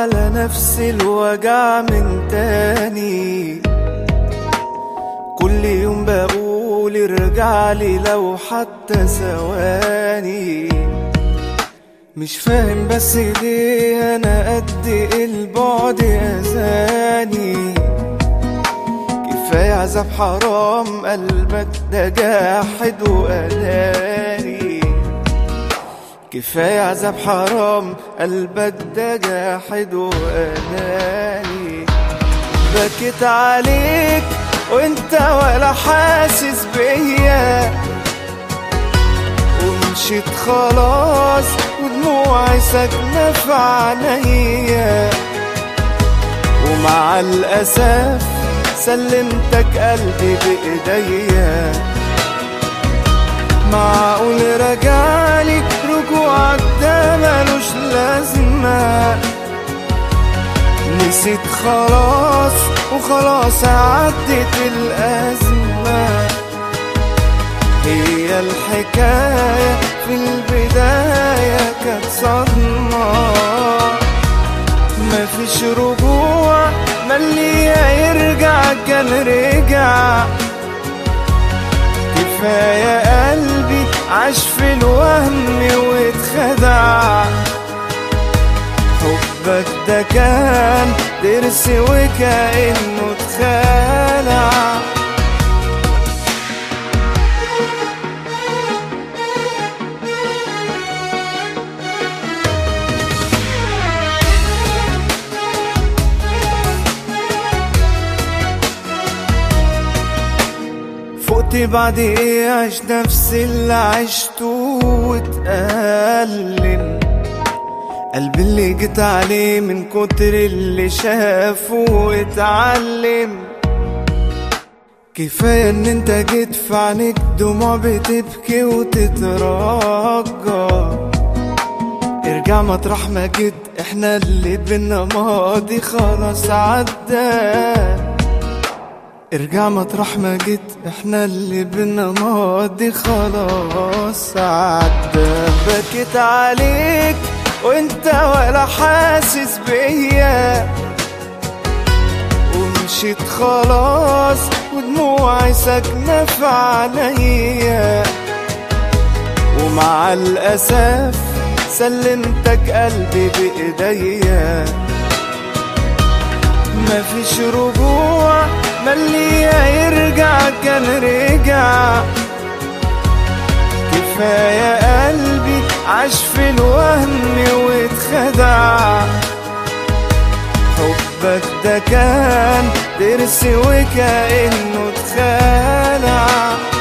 على نفس الوجع من تاني كل يوم بقول ارجع لي لو حتى ثواني مش فاهم بس ليه انا قد إيه البعد اذاني كفايه عذاب حرام قلبك ده جاحد وأناني كفايه عذاب حرام قلبك ده جاحد وأناني بكيت عليك وانت ولا حاسس بيا ومشيت خلاص ودموعي ساكنة في عينيا ومع الأسف سلمتك قلبي بإيديا معقول رجعلي رجوعك ده ملوش لازمة نسيت خلاص وخلاص عدت الأزمة هي الحكاية في البداية كانت صدمة مفيش رجوع ما اللي يرجع كان رجع كفاية قلبي عاش في الوهم واتخدع حبك ده كان درس وكأنه اتخلع فقت بعد ايه عيش نفس اللي عشته واتألم قلبي اللي جيت عليه من كتر اللي شافه واتعلم كفاية ان انت جيت في عينيك دموع بتبكي وتترجى ارجع مطرح ما جيت احنا اللي بينا ماضي خلاص عدى ارجع مطرح ما جيت احنا اللي بينا ماضي خلاص عدى بكيت عليك وانت ولا حاسس بيا ومشيت خلاص ودموعي ساكنة في عينيا ومع الأسف سلمتك قلبي بإيديا مفيش رجوع ما اللي يرجع كان رجع كفاية قلبي عاش في الوهم واتخدع حبك ده كان درس وكأنه اتخلع